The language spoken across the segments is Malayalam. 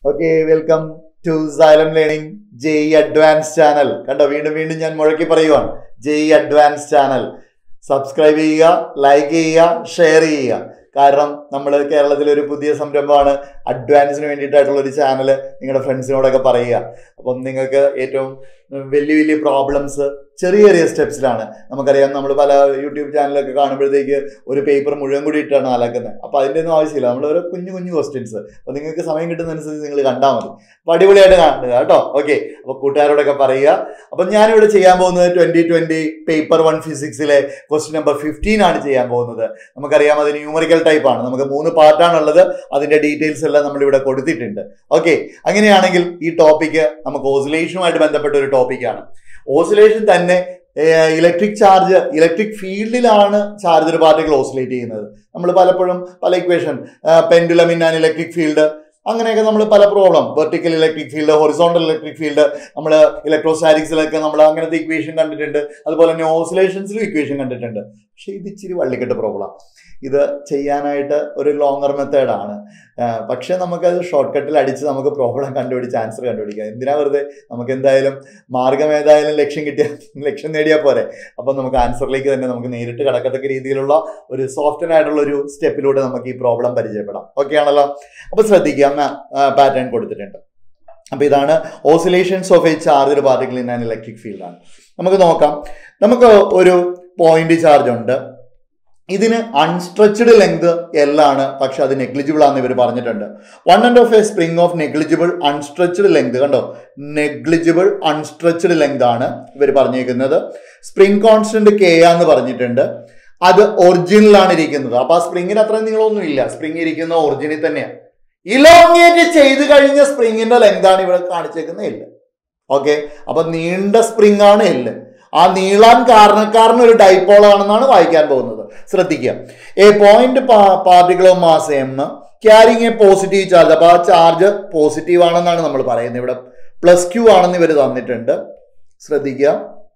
okay welcome to Xylem learning JEE advance channel കണ്ടോ വീണ്ടും വീണ്ടും ഞാൻ മുഴക്കി പറയുവാണ് ജെഇ അഡ്വാൻസ് ചാനൽ സബ്സ്ക്രൈബ് ചെയ്യുക ലൈക്ക് ചെയ്യുക ഷെയർ ചെയ്യുക കാരണം നമ്മൾ കേരളത്തിലെ ഒരു പുതിയ സംരംഭമാണ് അഡ്വാൻസിന് വേണ്ടിയിട്ടായിട്ടുള്ള ഒരു ചാനൽ നിങ്ങളുടെ ഫ്രണ്ട്സിനോടൊക്കെ പറയുക അപ്പം നിങ്ങൾക്ക് ഏറ്റവും വലിയ വലിയ പ്രോബ്ലംസ് ചെറിയ ചെറിയ സ്റ്റെപ്സിലാണ് നമുക്കറിയാം നമ്മൾ പല യൂട്യൂബ് ചാനലൊക്കെ കാണുമ്പോഴത്തേക്ക് ഒരു പേപ്പർ മുഴുവൻ കൂടി ഇട്ടാണ് അലക്കുന്നത് അപ്പോൾ അതിൻ്റെ ഒന്നും ആവശ്യമില്ല നമ്മൾ ഓരോ കുഞ്ഞു കുഞ്ഞു ക്വസ്റ്റ്യൻസ് അപ്പോൾ നിങ്ങൾക്ക് സമയം കിട്ടുന്നതനുസരിച്ച് നിങ്ങൾ കണ്ടാൽ മതി അപ്പോൾ അടിപൊളിയായിട്ട് കാണുക കേട്ടോ ഓക്കെ അപ്പോൾ കൂട്ടുകാരോടൊക്കെ പറയുക അപ്പം ഞാനിവിടെ ചെയ്യാൻ പോകുന്നത് ട്വൻറ്റി ട്വൻറ്റി പേപ്പർ വൺ ഫിസിക്സിലെ ക്വസ്റ്റ്യൻ നമ്പർ ഫിഫ്റ്റീൻ ആണ് ചെയ്യാൻ പോകുന്നത് നമുക്കറിയാം അത് ന്യൂമറിക്കൽ ടൈപ്പ് ആണ് നമുക്ക് മൂന്ന് പാർട്ടാണുള്ളത് അതിൻ്റെ ഡീറ്റെയിൽസ് എല്ലാം നമ്മളിവിടെ കൊടുത്തിട്ടുണ്ട് ഓക്കെ അങ്ങനെയാണെങ്കിൽ ഈ ടോപ്പിക്ക് നമുക്ക് ഓസിലേഷനുമായിട്ട് ബന്ധപ്പെട്ട ഒരു ടോപ്പിക്കാണ് ഓസിലേഷൻ തന്നെ ഇലക്ട്രിക് ചാർജ് ഇലക്ട്രിക് ഫീൽഡിലാണ് ചാർജർ പാർട്ടികൾ ഓസിലേറ്റ് ചെയ്യുന്നത് നമ്മൾ പലപ്പോഴും പല equation pendulum in and electric field അങ്ങനെയൊക്കെ നമ്മൾ പല problem vertical electric field horizontal electric field നമ്മൾ ഇലക്ട്രോസ്റ്റാറ്റിക്സിലൊക്കെ നമ്മൾ അങ്ങനത്തെ ഇക്വേഷൻ കണ്ടിട്ടുണ്ട് അതുപോലെ തന്നെ ഓസിലേഷൻസിലും ഇക്വേഷൻ കണ്ടിട്ടുണ്ട് പക്ഷേ ഇത് ഇച്ചിരി വള്ളിക്കെട്ട് പ്രോബ്ലം ഇത് ചെയ്യാനായിട്ട് ഒരു ലോങ്ങർ മെത്തേഡാണ് പക്ഷെ നമുക്കത് ഷോർട്ട് കട്ടിൽ അടിച്ച് നമുക്ക് പ്രോബ്ലം കണ്ടുപിടിച്ച് ആൻസർ കണ്ടുപിടിക്കാം എന്തിനാ വെറുതെ നമുക്ക് എന്തായാലും മാർഗം ഏതായാലും ലക്ഷ്യം കിട്ടിയാൽ ലക്ഷ്യം നേടിയാൽ പോരെ അപ്പം നമുക്ക് ആൻസറിലേക്ക് തന്നെ നമുക്ക് നേരിട്ട് കിടക്കത്തക്ക രീതിയിലുള്ള ഒരു സോഫ്റ്റ് ആയിട്ടുള്ള ഒരു സ്റ്റെപ്പിലൂടെ നമുക്ക് ഈ പ്രോബ്ലം പരിചയപ്പെടാം ഓക്കെ ആണല്ലോ അപ്പോൾ ശ്രദ്ധിക്കുക പാറ്റേൺ കൊടുത്തിട്ടുണ്ട് അപ്പോൾ ഇതാണ് oscillations of a charge particle in an electric ഫീൽഡാണ് നമുക്ക് നോക്കാം നമുക്ക് ഒരു പോയിന്റ് ചാർജ് ഉണ്ട് ഇതിന് അൺസ്ട്രെച്ച്ഡ് ലെങ്ത് എല്ലാണ് പക്ഷെ അത് നെഗ്ലിജിബിൾ ആണെന്ന് ഇവർ പറഞ്ഞിട്ടുണ്ട് one end of a spring of negligible unstretched length കണ്ടോ നെഗ്ലിജിബിൾ അൺസ്ട്രെച്ച്ഡ് ലെങ്ത് ആണ് ഇവർ പറഞ്ഞേക്കുന്നത് സ്പ്രിംഗ് കോൺസ്റ്റന്റ് കെ എന്ന് പറഞ്ഞിട്ടുണ്ട് അത് ഒറിജിനലാണ് ഇരിക്കുന്നത് അപ്പൊ ആ സ്പ്രിങ്ങിന് അത്രയും നീളമൊന്നും ഇല്ല സ്പ്രിങ് ഇരിക്കുന്ന ഒറിജിനിൽ തന്നെയാണ് ഇലോങ്ങേറ്റ് ചെയ്ത് കഴിഞ്ഞ സ്പ്രിങ്ങിന്റെ ലെങ്ത് ആണ് ഇവിടെ കാണിച്ചേക്കുന്ന എല്ല് ഓക്കെ അപ്പൊ നീണ്ട സ്പ്രിംഗ് ആണ് എല്ല് ആ നീളാൻ കാരണക്കാരൻ ഒരു ഡൈപോൾ ആണെന്നാണ് വായിക്കാൻ പോകുന്നത് ശ്രദ്ധിക്കുക a point particle of mass m carrying a positive charge അപ്പൊ ആ ചാർജ് പോസിറ്റീവ് ആണെന്നാണ് നമ്മൾ പറയുന്നത് ഇവിടെ പ്ലസ് ക്യൂ ആണെന്ന് ഇവർ തന്നിട്ടുണ്ട് ശ്രദ്ധിക്കുക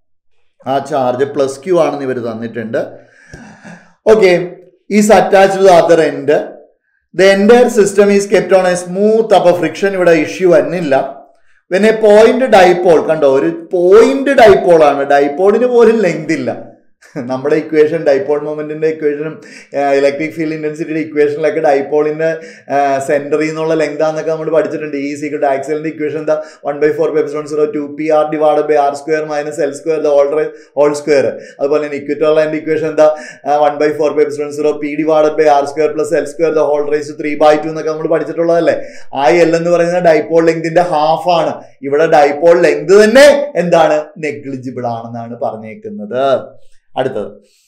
ആ ചാർജ് പ്ലസ് ക്യൂ ആണെന്ന് ഇവർ തന്നിട്ടുണ്ട് okay is attach to other end the entire system is kept on a smooth അപ്പൊ ഫ്രിക്ഷൻ ഇവിടെ ഇഷ്യൂ വരുന്നില്ല പിന്നെ പോയിന്റ് ഡൈപോൾ കണ്ടോ ഒരു പോയിന്റ് ഡൈപോൾ ആണ് ഡൈപോളിന് പോലും ലെങ്ത് ഇല്ല നമ്മുടെ ഇക്വേഷൻ ഡൈപോൾ മൊമെന്റിന്റെ ഇക്വേഷനും ഇലക്ട്രിക് ഫീൽഡ് ഇന്റൻസിറ്റിയുടെ ഇക്വേഷനിലൊക്കെ ഡൈപോളിന്റെ സെന്ററിൽ നിന്നുള്ള ലെങ്ത് ആണെന്നൊക്കെ നമ്മൾ പഠിച്ചിട്ടുണ്ട് ഈ സീക്രട്ട് ആക്സലിന്റെ ഇക്വേഷൻ എന്താ one by four epsilon zero two p r divide by r square minus l square the whole whole square അതുപോലെ തന്നെ ഇക്വിറ്റോൾ ലൈൻ്റെ ഇക്വേഷൻ എന്താ one by four epsilon zero p divide by r square plus l square the whole raise three by two എന്നൊക്കെ നമ്മൾ പഠിച്ചിട്ടുള്ളതല്ലേ ആ എൽ എന്ന് പറയുന്ന ഡൈപോൾ ലെങ്തിന്റെ ഹാഫ് ആണ് ഇവിടെ ഡൈപോൾ ലെങ്ത് തന്നെ എന്താണ് നെഗ്ലിജിബിൾ ആണെന്നാണ് പറഞ്ഞേക്കുന്നത് അടുത്തത്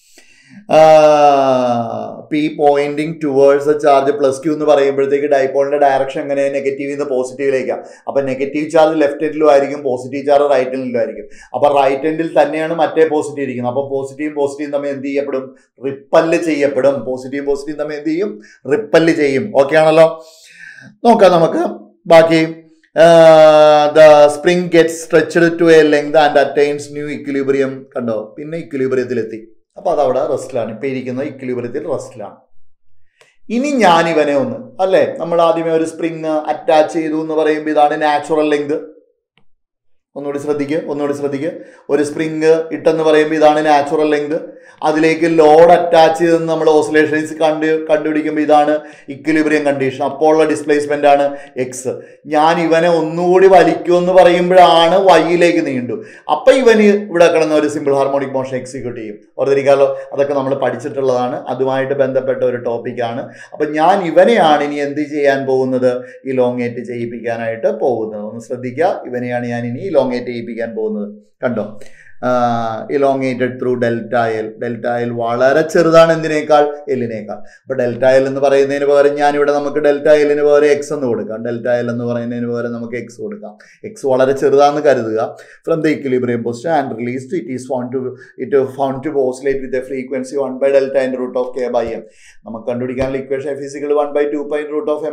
p pointing towards charge plus q എന്ന് പറയുമ്പോഴത്തേക്ക് ഡൈപോളിന്റെ ഡയറക്ഷൻ എങ്ങനെ നെഗറ്റീവ് നിന്ന് പോസിറ്റീവിലേക്കാണ് അപ്പൊ നെഗറ്റീവ് ചാർജ് ലെഫ്റ്റ് എൻഡിലും ആയിരിക്കും പോസിറ്റീവ് ചാർജ് റൈറ്റ് എൻഡിലും ആയിരിക്കും അപ്പൊ റൈറ്റ് എൻഡിൽ തന്നെയാണ് മറ്റേ പോസിറ്റീവ് ഇരിക്കുന്നത് അപ്പൊ പോസിറ്റീവും പോസിറ്റീവും തമ്മിൽ എന്ത് ചെയ്യപ്പെടും റിപ്പല്ല് ചെയ്യപ്പെടും പോസിറ്റീവ് പോസിറ്റീവ് തമ്മിൽ എന്ത് ചെയ്യും റിപ്പല്ല് ചെയ്യും ഓക്കെ ആണല്ലോ നോക്കാം നമുക്ക് ബാക്കി the spring get stretched to a length and attains new equilibrium കണ്ടോ പിന്നെ ഇക്വിലിബ്രിയത്തിലെത്തി അപ്പൊ അതവിടെ റെസ്റ്റിലാണ് ഇപ്പൊ ഇരിക്കുന്ന ഇക്വിലിബ്രിയത്തിൽ റെസ്റ്റിലാണ് ഇനി ഞാൻ ഇവനെ ഒന്ന് അല്ലേ നമ്മൾ ആദ്യമേ ഒരു സ്പ്രിങ് അറ്റാച്ച് ചെയ്തു എന്ന് പറയുമ്പോൾ ഇതാണ് നാച്ചുറൽ ലെങ്ത് ഒന്നുകൂടി ശ്രദ്ധിക്കുക ഒന്നുകൂടി ശ്രദ്ധിക്കുക ഒരു സ്പ്രിങ് ഇട്ടെന്ന് പറയുമ്പോൾ ഇതാണ് നാച്ചുറൽ ലെങ്ത് അതിലേക്ക് ലോഡ് അറ്റാച്ച് ചെയ്തെന്ന് നമ്മൾ ഓസിലേഷൻസ് കണ്ട് കണ്ടുപിടിക്കുമ്പോൾ ഇതാണ് ഇക്വിലിബ്രിയം കണ്ടീഷൻ അപ്പോൾ ഉള്ള ഡിസ്പ്ലേസ്മെന്റ് ആണ് എക്സ് ഞാൻ ഇവനെ ഒന്നുകൂടി വലിക്കുമെന്ന് പറയുമ്പോഴാണ് വൈയിലേക്ക് നീണ്ടു അപ്പൊ ഇവന് ഇവിടെ കിടന്ന ഒരു സിമ്പിൾ ഹാർമോണിക് മോഷൻ എക്സിക്യൂട്ട് ചെയ്യും ഓർത്തിരിക്കാലോ അതൊക്കെ നമ്മൾ പഠിച്ചിട്ടുള്ളതാണ് അതുമായിട്ട് ബന്ധപ്പെട്ട ഒരു ടോപ്പിക്കാണ് അപ്പൊ ഞാൻ ഇവനെയാണ് ഇനി എന്ത് ചെയ്യാൻ പോകുന്നത് ഇലോങ്ങേറ്റ് ചെയ്യിപ്പിക്കാനായിട്ട് പോകുന്നത് ഒന്ന് ശ്രദ്ധിക്കുക ഇവനെയാണ് ഞാൻ ഇനി ഇലോങ്ങേറ്റ് ചെയ്യിപ്പിക്കാൻ പോകുന്നത് കണ്ടോ elongated through delta l delta l വളരെ ചെറുതാണ് എന്തിനേക്കാൾ എല്ലിനേക്കാൾ അപ്പോൾ ഡെൽറ്റ എൽ എന്ന് പറയുന്നതിന് പകരം ഞാനിവിടെ നമുക്ക് ഡെൽറ്റ എല്ലിന് പകരം എക്സ് എന്ന് കൊടുക്കാം ഡെൽറ്റ എൽ എന്ന് പറയുന്നതിന് പകരം നമുക്ക് എക്സ് കൊടുക്കാം എക്സ് വളരെ ചെറുതാണെന്ന് കരുതുക from the equilibrium position and released it is found to it found to oscillate with a frequency one by delta in root of k by m നമുക്ക് കണ്ടുപിടിക്കാനുള്ള equation physical one by two by root of m by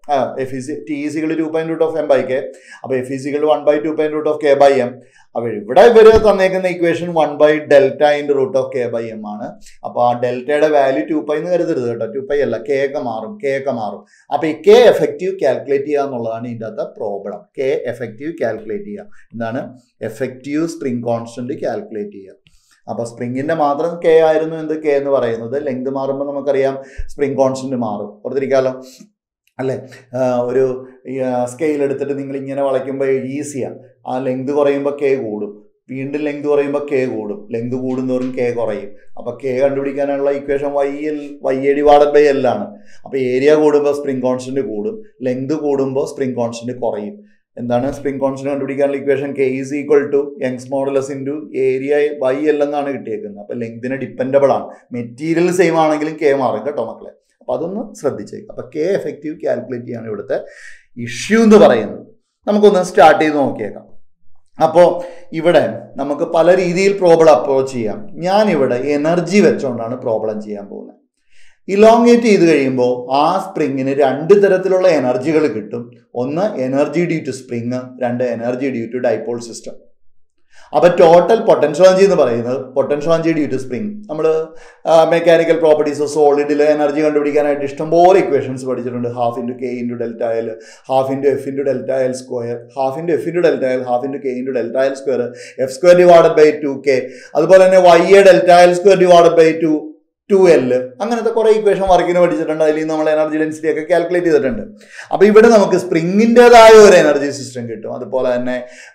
f is t is equal to point root of m by k അപ്പോൾ f is equal one by two point root of k by m അപ്പോൾ ഇവിടെ ഇവർ തന്നേക്കുന്ന equation one by delta into root of k by m ആണ് അപ്പോൾ ആ ഡെൽറ്റയുടെ വാല്യൂ ടു പൈ എന്ന് കരുതരുത് കേട്ടോ ടു പൈ അല്ല കെ ഒക്കെ മാറും കെ ഒക്കെ മാറും അപ്പോൾ ഈ കെ എഫക്റ്റീവ് കാൽക്കുലേറ്റ് ചെയ്യുക എന്നുള്ളതാണ് ഇതിൻ്റെ അകത്തെ പ്രോബ്ലം കെ എഫക്റ്റീവ് കാൽക്കുലേറ്റ് ചെയ്യുക എന്താണ് എഫക്റ്റീവ് സ്പ്രിംഗ് കോൺസ്റ്റന്റ് കാൽക്കുലേറ്റ് ചെയ്യുക അപ്പോൾ സ്പ്രിങ്ങിന്റെ മാത്രം കെ ആയിരുന്നു എന്ത് കെ എന്ന് പറയുന്നത് ലെങ്ത് മാറുമ്പോൾ നമുക്കറിയാം സ്പ്രിംഗ് കോൺസ്റ്റന്റ് മാറും ഓർത്തിരിക്കാലോ അല്ലേ ഒരു സ്കെയിൽ എടുത്തിട്ട് നിങ്ങൾ ഇങ്ങനെ വളയ്ക്കുമ്പോൾ ഈസിയാണ് ആ ലെങ്ത് കുറയുമ്പോൾ കെ കൂടും വീണ്ടും ലെങ്ത് കുറയുമ്പോൾ കെ കൂടും ലെങ്ത് കൂടുന്നതോറും കെ കുറയും അപ്പോൾ കെ കണ്ടുപിടിക്കാനുള്ള equation y l y a divided by l ആണ് അപ്പോൾ ഏരിയ കൂടുമ്പോൾ സ്പ്രിംഗ് കോൺസ്റ്റന്റ് കൂടും ലെങ്ത് കൂടുമ്പോൾ സ്പ്രിംഗ് കോൺസ്റ്റന്റ് കുറയും എന്താണ് സ്പ്രിംഗ് കോൺസ്റ്റന്റ് കണ്ടുപിടിക്കാനുള്ള equation k is equal to young's modulus into area y l എന്നാണ് കിട്ടിയേക്കുന്നത് അപ്പോൾ ലെങ്തിന് ഡിപ്പെൻഡബിൾ ആണ് മെറ്റീരിയൽ സെയിം ആണെങ്കിലും കെ മാറും കേട്ടോ മക്കളെ അപ്പോൾ അതൊന്ന് ശ്രദ്ധിച്ചേക്കും അപ്പോൾ കെ എഫക്റ്റീവ് കാൽക്കുലേറ്റ് ചെയ്യാണ് ഇവിടുത്തെ ഇഷ്യൂ എന്ന് പറയുന്നത് നമുക്കൊന്ന് സ്റ്റാർട്ട് ചെയ്ത് നോക്കിയേക്കാം അപ്പോൾ ഇവിടെ നമുക്ക് പല രീതിയിൽ പ്രോബ്ലം അപ്രോച്ച് ചെയ്യാം ഞാനിവിടെ എനർജി വെച്ചുകൊണ്ടാണ് പ്രോബ്ലം ചെയ്യാൻ പോകുന്നത് ഇലോങ്ങേറ്റ് ചെയ്ത് കഴിയുമ്പോൾ ആ സ്പ്രിങ്ങിന് രണ്ട് തരത്തിലുള്ള എനർജികൾ കിട്ടും ഒന്ന് എനർജി ഡ്യൂ ടു സ്പ്രിങ് രണ്ട് energy due to dipole system അപ്പൊ ടോട്ടൽ പൊട്ടൻഷ്യൽ എനർജി എന്ന് പറയുന്നത് potential energy due to spring നമ്മൾ മെക്കാനിക്കൽ പ്രോപ്പർട്ടീസ് സോളിഡിൽ എനർജി കണ്ടുപിടിക്കാനായിട്ട് ഇഷ്ടംപോലെ ഇക്വേഷൻസ് പഠിച്ചിട്ടുണ്ട് half into k into delta l half into f into delta l square half into f into delta l half into k into delta l square f square divided by two k അതുപോലെ തന്നെ y A delta l square divided by two two l അങ്ങനത്തെ കുറേ ഇക്വേഷൻ വർക്കിന് പഠിച്ചിട്ടുണ്ട് അതിൽ നമ്മൾ എനർജി ഡെൻസിറ്റി ഒക്കെ കാൽക്കുലേറ്റ് ചെയ്തിട്ടുണ്ട് അപ്പോൾ ഇവിടെ നമുക്ക് സ്പ്രിങ്ങിൻ്റെതായ ഒരു എനർജി സിസ്റ്റം കിട്ടും അതുപോലെ തന്നെ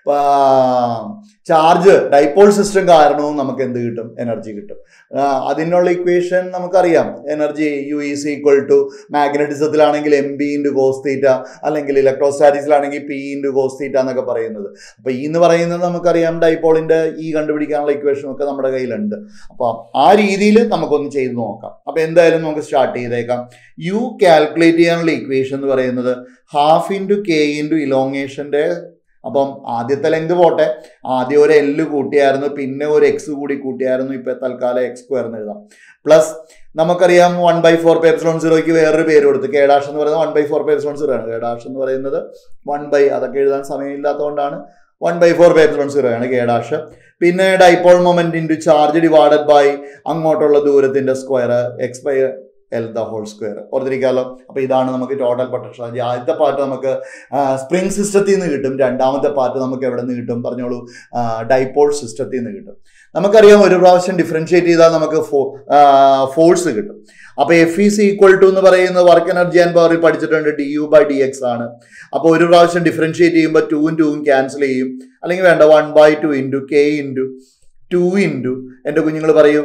ചാർജ് ഡൈപോൾ സിസ്റ്റം കാരണവും നമുക്ക് എന്ത് കിട്ടും എനർജി കിട്ടും അതിനുള്ള ഇക്വേഷൻ നമുക്കറിയാം energy u is equal to മാഗ്നറ്റിസത്തിലാണെങ്കിൽ m b into cos theta അല്ലെങ്കിൽ ഇലക്ട്രോസ്റ്റാറ്റിക്സിലാണെങ്കിൽ പി ഇൻറ്റു കോസ് തീറ്റ എന്നൊക്കെ പറയുന്നത് അപ്പോൾ ഈ എന്ന് പറയുന്നത് നമുക്കറിയാം ഡൈപോളിൻ്റെ ഈ കണ്ടുപിടിക്കാനുള്ള ഇക്വേഷൻ ഒക്കെ നമ്മുടെ കയ്യിലുണ്ട് അപ്പോൾ ആ രീതിയിൽ നമുക്കൊന്ന് ചെയ്ത് നോക്കാം അപ്പോൾ എന്തായാലും നമുക്ക് സ്റ്റാർട്ട് ചെയ്തേക്കാം യു കാൽക്കുലേറ്റ് ചെയ്യാനുള്ള ഇക്വേഷൻ എന്ന് പറയുന്നത് ഹാഫ് ഇൻറ്റു കെ ഇൻറ്റു ഇലോങ്ങേഷൻ്റെ അപ്പം ആദ്യത്തെ ലെങ്ത് പോട്ടെ ആദ്യം ഒരു എല്ല് കൂട്ടിയായിരുന്നു പിന്നെ ഒരു എക്സ് കൂടി കൂട്ടിയായിരുന്നു ഇപ്പൊ തൽക്കാലം എക്സ് സ്ക്വയർ എന്ന് എഴുതാം പ്ലസ് നമുക്കറിയാം വൺ ബൈ ഫോർ പേപ്സിലോൺ സീറോയ്ക്ക് വേറൊരു പേര് കൊടുത്തു കെ ഡാഷ് എന്ന് പറയുന്നത് one by four epsilon zero ആണ് കെ ഡാഷ് എന്ന് പറയുന്നത് വൺ ബൈ അതൊക്കെ എഴുതാൻ സമയമില്ലാത്തതുകൊണ്ടാണ് one by four epsilon zero ആണ് കെ ഡാഷ് പിന്നെ dipole moment into charge divided by അങ്ങോട്ടുള്ള ദൂരത്തിന്റെ square x by l the whole square ഓർത്തിരിക്കാമല്ലോ അപ്പോൾ ഇതാണ് നമുക്ക് ടോട്ടൽ പൊട്ടൻഷ്യൽ എനർജി ആദ്യത്തെ പാർട്ട് നമുക്ക് സ്പ്രിംഗ് സിസ്റ്റത്തിൽ നിന്ന് കിട്ടും രണ്ടാമത്തെ പാർട്ട് നമുക്ക് എവിടെ നിന്ന് കിട്ടും പറഞ്ഞോളൂ ഡൈപോൾ സിസ്റ്റത്തിൽ നിന്ന് കിട്ടും നമുക്കറിയാം ഒരു പ്രാവശ്യം ഡിഫറൻഷിയേറ്റ് ചെയ്താൽ നമുക്ക് ഫോഴ്സ് കിട്ടും അപ്പോൾ എഫ് ഈസ് ഈക്വൽ ടു എന്ന് പറയുന്ന വർക്ക് എനർജി ആൻഡ് പവറിൽ പഠിച്ചിട്ടുണ്ട് d u by d x ആണ് അപ്പോൾ ഒരു പ്രാവശ്യം ഡിഫറൻഷിയേറ്റ് ചെയ്യുമ്പോൾ ടൂവും ടൂവും ക്യാൻസൽ ചെയ്യും അല്ലെങ്കിൽ വേണ്ട one by two into k into two into എൻ്റെ കുഞ്ഞുങ്ങൾ പറയൂ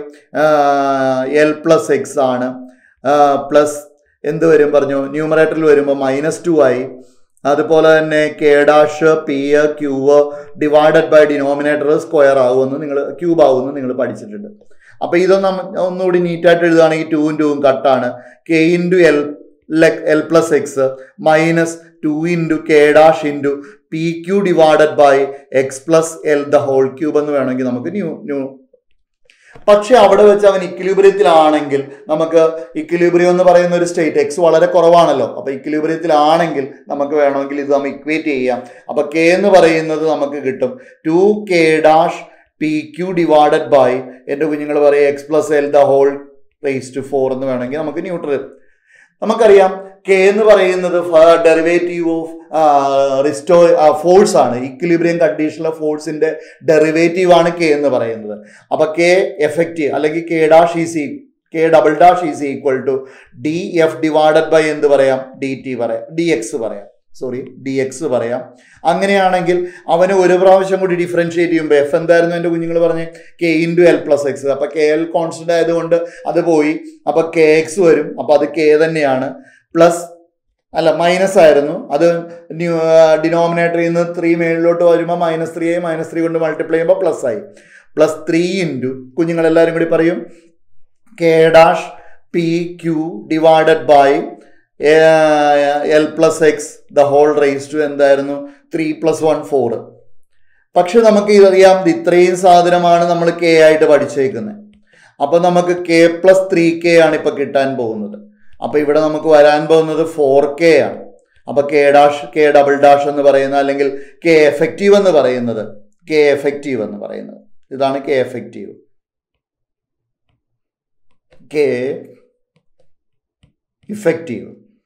എൽ പ്ലസ് എക്സ് ആണ് പ്ലസ് എന്ത് വരും പറഞ്ഞു ന്യൂമറേറ്ററിൽ വരുമ്പോൾ മൈനസ് ടു ആയി അതുപോലെ തന്നെ k dash p q divided by denominator square ആകുമെന്ന് നിങ്ങൾ ക്യൂബ് ആകുമെന്ന് നിങ്ങൾ പഠിച്ചിട്ടുണ്ട് അപ്പോൾ ഇതൊന്നും ഒന്നുകൂടി നീറ്റായിട്ട് എഴുതുകയാണെങ്കിൽ ടൂവും ടൂവും കട്ടാണ് k into l l plus x minus two into k dash into p q divided by x plus l the whole cube എന്ന് വേണമെങ്കിൽ നമുക്ക് ന്യൂ ന്യൂ പക്ഷെ അവിടെ വെച്ച് അവൻ ഇക്വിലിബ്രിയത്തിലാണെങ്കിൽ നമുക്ക് ഇക്വിലിബ്രിയം എന്ന് പറയുന്ന ഒരു സ്റ്റേറ്റ് എക്സ് വളരെ കുറവാണല്ലോ അപ്പൊ ഇക്വിലിബ്രിയത്തിലാണെങ്കിൽ നമുക്ക് വേണമെങ്കിൽ ഇത് നമ്മൾ ഇക്വേറ്റ് ചെയ്യാം അപ്പൊ കെ എന്ന് പറയുന്നത് നമുക്ക് കിട്ടും two k dash p q divided by എൻ്റെ കുഞ്ഞുങ്ങൾ പറയും x plus l the whole raise to four എന്ന് വേണമെങ്കിൽ നമുക്ക് ന്യൂട്രൽ നമുക്കറിയാം കെ എന്ന് പറയുന്നത് ഡെറിവേറ്റീവ് ഓഫ് റിസ്റ്റോ ഫോഴ്സ് ആണ് ഇക്വിലിബ്രിയം കണ്ടീഷനിലെ ഫോഴ്സിന്റെ ഡെറിവേറ്റീവ് ആണ് കെ എന്ന് പറയുന്നത് അപ്പൊ കെ എഫക്റ്റീവ് അല്ലെങ്കിൽ k dash is k double dash is equal to d f divided by എന്ത് പറയാം ഡി ടി പറയാം ഡി എക്സ് പറയാം സോറി ഡി എക്സ് പറയാം അങ്ങനെയാണെങ്കിൽ അവന് ഒരു പ്രാവശ്യം കൂടി ഡിഫറൻഷിയേറ്റ് ചെയ്യുമ്പോൾ എഫ് എന്തായിരുന്നു എൻ്റെ കുഞ്ഞുങ്ങൾ പറഞ്ഞ് k into l plus x അപ്പോൾ കെ എൽ കോൺസ്റ്റന്റ് ആയതുകൊണ്ട് അത് പോയി അപ്പോൾ കെ എക്സ് വരും അപ്പോൾ അത് കെ തന്നെയാണ് പ്ലസ് അല്ല മൈനസ് ആയിരുന്നു അത് ന്യൂ ഡിനോമിനേറ്ററിൽ നിന്ന് ത്രീ മേളിലോട്ട് വരുമ്പോൾ മൈനസ് ത്രീ ആയി മൈനസ് ത്രീ കൊണ്ട് മൾട്ടിപ്ലൈ ചെയ്യുമ്പോൾ പ്ലസ് ആയി പ്ലസ് ത്രീ ഇൻറ്റു കുഞ്ഞുങ്ങളെല്ലാവരും കൂടി പറയും k dash p q divided by l plus x the whole raise two എന്തായിരുന്നു ത്രീ പ്ലസ് വൺ ഫോർ പക്ഷെ നമുക്ക് ഇതറിയാം ഇത്രയും സാധനമാണ് നമ്മൾ കെ ആയിട്ട് പഠിച്ചേക്കുന്നത് അപ്പൊ നമുക്ക് കെ പ്ലസ് ത്രീ കെ ആണ് ഇപ്പൊ കിട്ടാൻ പോകുന്നത് അപ്പൊ ഇവിടെ നമുക്ക് വരാൻ പോകുന്നത് ഫോർ കെ ആണ് അപ്പോൾ k dash k double dash എന്ന് പറയുന്ന അല്ലെങ്കിൽ കെ എഫക്റ്റീവ് എന്ന് പറയുന്നത് കെ എഫക്റ്റീവ് എന്ന് പറയുന്നത് ഇതാണ് കെ എഫക്റ്റീവ് കെ ഇഫക്റ്റീവ്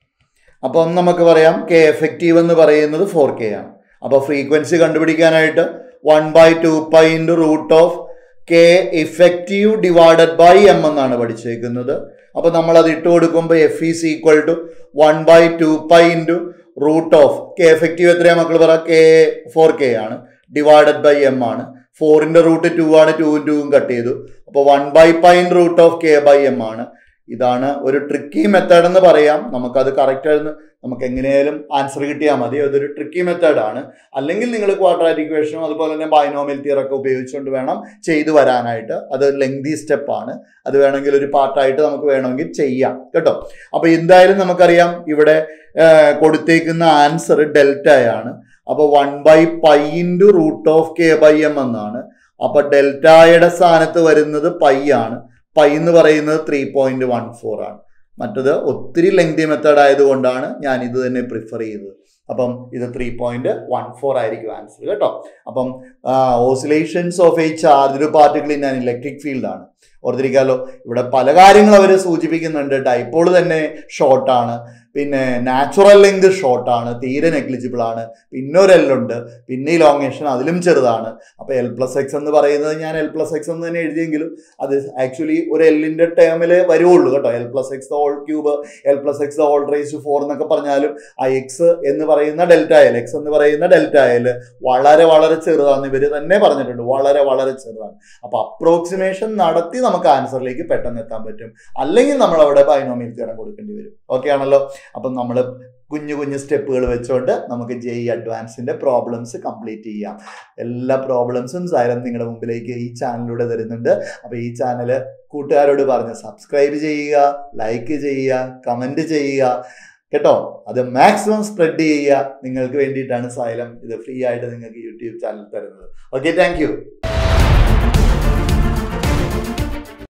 അപ്പം നമുക്ക് പറയാം കെ എഫക്റ്റീവ് എന്ന് പറയുന്നത് ഫോർ കെ ആണ് അപ്പോൾ ഫ്രീക്വൻസി കണ്ടുപിടിക്കാനായിട്ട് one by two pi into root of k effective divided by m എന്നാണ് പഠിച്ചേക്കുന്നത് അപ്പോൾ നമ്മൾ അത് ഇട്ട് കൊടുക്കുമ്പോൾ f is equal to one by two pi into root of k effective എത്രയാണ് മക്കൾ പറ കെ ഫോർ കെ ആണ് ഡിവൈഡഡ് ബൈ എം ആണ് ഫോറിൻ്റെ റൂട്ട് ടു ആണ് ടൂവും ടൂവും കട്ട് ചെയ്തു അപ്പോൾ one by pi root of k by m ആണ് ഇതാണ് ഒരു ട്രിക്കി മെത്തേഡ് എന്ന് പറയാം നമുക്കത് കറക്റ്റ് ആയിരുന്നു നമുക്ക് എങ്ങനെയാലും ആൻസർ കിട്ടിയാൽ മതി അതൊരു ട്രിക്കി മെത്തേഡാണ് അല്ലെങ്കിൽ നിങ്ങൾ ക്വാഡ്രാറ്റിക് ഇക്വേഷനും അതുപോലെ തന്നെ ബൈനോമിയൽ തിയറൊക്കെ ഉപയോഗിച്ചുകൊണ്ട് വേണം ചെയ്തു വരാനായിട്ട് അത് ലെങ്തി സ്റ്റെപ്പാണ് അത് വേണമെങ്കിൽ ഒരു പാർട്ടായിട്ട് നമുക്ക് വേണമെങ്കിൽ ചെയ്യാം കേട്ടോ അപ്പോൾ എന്തായാലും നമുക്കറിയാം ഇവിടെ കൊടുത്തേക്കുന്ന ആൻസർ ഡെൽറ്റയാണ് അപ്പോൾ one by pi into root of k by m എന്നാണ് അപ്പോൾ ഡെൽറ്റയുടെ സ്ഥാനത്ത് വരുന്നത് പൈ ആണ് പൈ എന്ന് പറയുന്നത് ത്രീ പോയിന്റ് വൺ ഫോർ ആണ് മറ്റത് ഒത്തിരി ലെങ്തി മെത്തേഡ് ആയതുകൊണ്ടാണ് ഞാൻ ഇത് തന്നെ പ്രിഫർ ചെയ്തത് അപ്പം ഇത് ത്രീ പോയിന്റ് വൺ ഫോർ ആയിരിക്കും ആൻസർ കേട്ടോ അപ്പം oscillations of a charge particle in an electric field ആണ് ഓർത്തിരിക്കാമല്ലോ ഇവിടെ പല കാര്യങ്ങൾ അവർ സൂചിപ്പിക്കുന്നുണ്ട് ഡൈപ്പോൾ തന്നെ ഷോർട്ടാണ് പിന്നെ നാച്ചുറൽ ലെങ്ത് ഷോർട്ടാണ് തീരെ നെഗ്ലിജിബിൾ ആണ് പിന്നെ ഒരു എൽ ഉണ്ട് പിന്നെ ഈ ലോങ്ങേഷൻ അതിലും ചെറുതാണ് അപ്പോൾ എൽ പ്ലസ് എക്സ് എന്ന് പറയുന്നത് ഞാൻ എൽ പ്ലസ് എക്സ് എന്ന് തന്നെ എഴുതിയെങ്കിലും അത് ആക്ച്വലി ഒരു എല്ലിൻ്റെ ടേമിൽ വരുവുള്ളൂ കേട്ടോ l plus x whole cube l plus x whole raise four എന്നൊക്കെ പറഞ്ഞാലും ആ എക്സ് എന്ന് പറയുന്ന ഡെൽറ്റ എൽ എക്സ് എന്ന് പറയുന്ന ഡെൽറ്റ എൽ വളരെ വളരെ ചെറുതാണെന്ന് ഇവർ തന്നെ പറഞ്ഞിട്ടുണ്ട് വളരെ വളരെ ചെറുതാണ് അപ്പോൾ അപ്രോക്സിമേഷൻ നടത്തി നമുക്ക് ആൻസറിലേക്ക് പെട്ടെന്ന് എത്താൻ പറ്റും അല്ലെങ്കിൽ നമ്മൾ അവിടെ ബൈനോമിയൽ തിയറം കൊടുക്കേണ്ടി വരും ഓക്കെ ആണല്ലോ അപ്പം നമ്മൾ കുഞ്ഞു കുഞ്ഞു സ്റ്റെപ്പുകൾ വെച്ചുകൊണ്ട് നമുക്ക് ജെ ഇ അഡ്വാൻസിന്റെ പ്രോബ്ലംസ് കംപ്ലീറ്റ് ചെയ്യാം എല്ലാ പ്രോബ്ലംസും സൈലം നിങ്ങളുടെ മുമ്പിലേക്ക് ഈ ചാനലിലൂടെ തരുന്നുണ്ട് അപ്പോൾ ഈ ചാനൽ കൂട്ടുകാരോട് പറഞ്ഞ് സബ്സ്ക്രൈബ് ചെയ്യുക ലൈക്ക് ചെയ്യുക കമന്റ് ചെയ്യുക കേട്ടോ അത് മാക്സിമം സ്പ്രെഡ് ചെയ്യുക നിങ്ങൾക്ക് വേണ്ടിയിട്ടാണ് സൈലം ഇത് ഫ്രീ ആയിട്ട് നിങ്ങൾക്ക് യൂട്യൂബ് ചാനൽ തരുന്നത് ഓക്കെ താങ്ക്